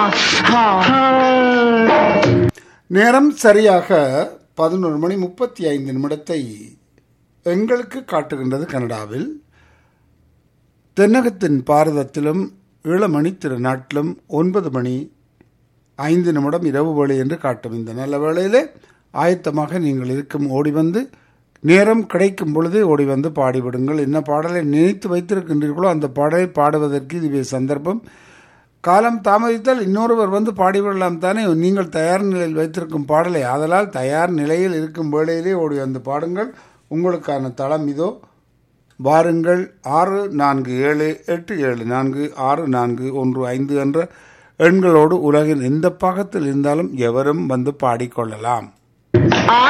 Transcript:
நேரம் சரியாக பதினொரு மணி முப்பத்தி ஐந்து நிமிடத்தை எங்களுக்கு காட்டுகின்றது கனடாவில் தென்னகத்தின் பாரதத்திலும் ஈழமணி திருநாட்டிலும் ஒன்பது மணி ஐந்து நிமிடம் இரவு வேளை என்று காட்டும் இந்த நல்ல வேளையிலே ஆயத்தமாக நீங்கள் இருக்கும் ஓடி வந்து நேரம் கிடைக்கும் பொழுதே ஓடி வந்து பாடிவிடுங்கள் என்ன பாடலை நினைத்து வைத்திருக்கின்றீர்களோ அந்த பாடலை பாடுவதற்கு இதுவே சந்தர்ப்பம் காலம் தாமதித்தால் இன்னொருவர் வந்து பாடிவிடலாம் தானே நீங்கள் தயார் நிலையில் வைத்திருக்கும் பாடலை ஆதலால் தயார் நிலையில் இருக்கும் வேளையிலே ஓடி வந்து பாடுங்கள் உங்களுக்கான தளம் இதோ வாருங்கள் ஆறு நான்கு ஏழு எட்டு ஏழு நான்கு ஆறு நான்கு ஒன்று ஐந்து என்ற எண்களோடு உலகின் எந்த பாகத்தில் இருந்தாலும் எவரும் வந்து பாடிக்கொள்ளலாம்